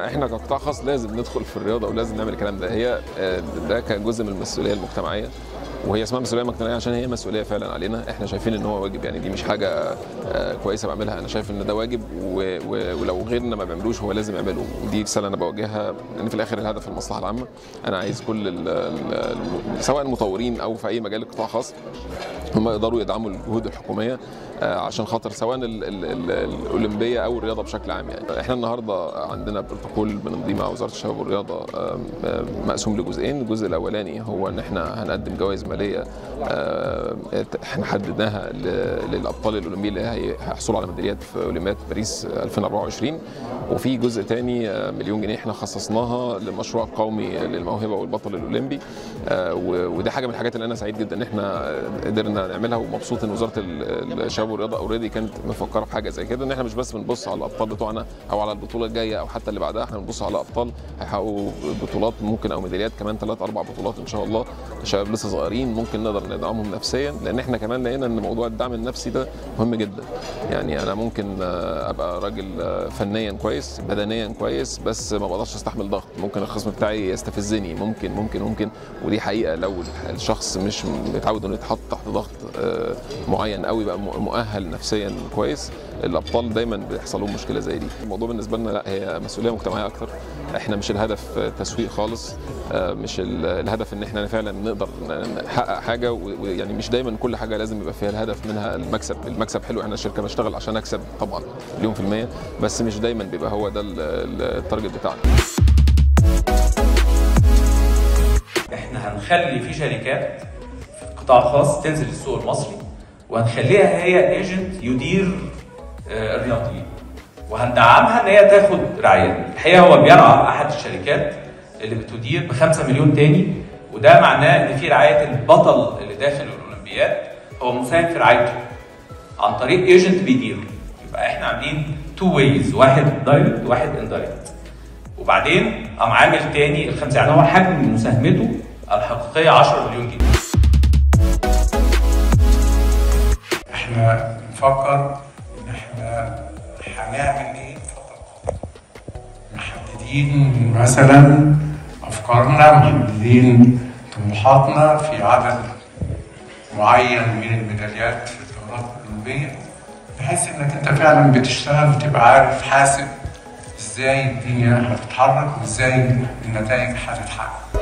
احنا كقطاع خاص لازم ندخل في الرياضه ولازم نعمل الكلام ده هي آه، ده كجزء من المسؤوليه المجتمعيه وهي اسمها مسؤوليه مجتمعيه عشان هي مسؤوليه فعلا علينا احنا شايفين ان هو واجب يعني دي مش حاجه آه، كويسه بعملها انا شايف ان ده واجب و- و- ولو غيرنا ما بيعملوش هو لازم يعمله ودي رساله انا بوجهها لان في الاخر الهدف المصلحه العامه انا عايز كل ال- ال- ال- سواء المطورين او في اي مجال قطاع خاص هم يقدروا يدعموا الجهود الحكوميه آه، عشان خاطر سواء ال ال ال الاولمبيه او الرياضه بشكل عام يعني احنا النهارده عندنا بروتوكول بنمضيه مع وزاره الشباب والرياضه آم، آم، مقسوم لجزئين الجزء الاولاني هو ان احنا هنقدم جوائز ماليه آم، احنا حددناها ل- للابطال الاولمبيين اللي هي- هيحصلوا على ميداليات في اولمبياد باريس 2024 وفي جزء تاني آه، مليون جنيه احنا خصصناها لمشروع قومي للموهبه والبطل الاولمبي آه، و- ودي حاجه من الحاجات اللي انا سعيد جدا ان احنا قدرنا نعملها ومبسوط ان وزاره ال- الشباب والرياضه اوريدي كانت مفكره في حاجه زي كده ان احنا مش بس بنبص على الابطال بتوعنا او على البطوله الجايه او حتى اللي بعدها احنا بنبص على ابطال هيحققوا بطولات ممكن او ميداليات كمان ثلاث اربع بطولات ان شاء الله شباب لسه صغيرين ممكن نقدر ندعمهم نفسيا لان احنا كمان لقينا ان موضوع الدعم النفسي ده مهم جدا يعني انا ممكن آه، ابقى راجل آه، فنيا كويس بدنيا كويس بس ما بقدرش استحمل ضغط ممكن الخصم بتاعي يستفزني ممكن ممكن ممكن ودي حقيقه لو الشخص مش متعود انه يتحط تحت ضغط آه، معين قوي بقى مؤهل نفسيا كويس الابطال دايما بيحصل لهم مشكله زي دي الموضوع بالنسبه لنا لا هي مسؤوليه مجتمعيه اكتر احنا مش الهدف آه، تسويق خالص آه، مش ال- الهدف ان احنا فعلا نقدر نحقق حاجه و- ويعني مش دايما كل حاجه لازم يبقى فيها الهدف منها المكسب المكسب حلو احنا الشركه بشتغل عشان اكسب طبعا مليون في الميه بس مش دايما بيبقى هو ده ال- ال- التارجت بتاعنا احنا هنخلي في شركات في القطاع الخاص تنزل السوق المصري وهنخليها هي ايجنت يدير آه، الرياضيين وهندعمها ان هي تاخد رعايه الحقيقه هو بيرعى احد الشركات اللي بتدير ب 5 مليون تاني وده معناه ان في رعايه البطل اللي داخل الاولمبياد هو مساهم في رعايته عن طريق ايجنت بيدير يبقى احنا عاملين تو ويز واحد دايركت وواحد اندايركت وبعدين قام عامل تاني الخمسه يعني هو حجم مساهمته الحقيقيه 10 مليون جنيه احنا بنفكر ان احنا هنعمل ايه الفترة محددين مثلا افكارنا محددين طموحاتنا في عدد معين من الميداليات في الدورات الاولمبيه بحيث انك انت فعلا بتشتغل وتبقى عارف حاسب ازاي الدنيا هتتحرك وازاي النتائج هتتحقق